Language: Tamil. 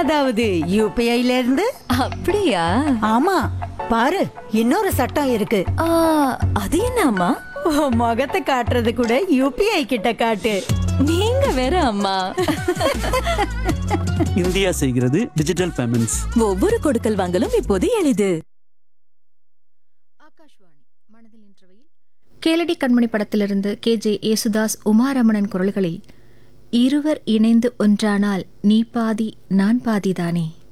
அதாவது யூபிஐல இருந்து அப்படியா ஆமா பாரு இன்னொரு சட்டம் இருக்கு ஆ, அது என்னம்மா உன் முகத்தை காட்டுறது கூட யூபிஐ கிட்ட காட்டு நீங்க வேற அம்மா இந்தியா செய்கிறது டிஜிட்டல் பேமெண்ட்ஸ் ஒவ்வொரு கொடுக்கல் வாங்கலும் இப்போது எளிது கேளடி கண்மணி படத்திலிருந்து கே ஜே யேசுதாஸ் உமாரமணன் குரல்களில் இருவர் இணைந்து ஒன்றானால் நீ பாதி நான் பாதிதானே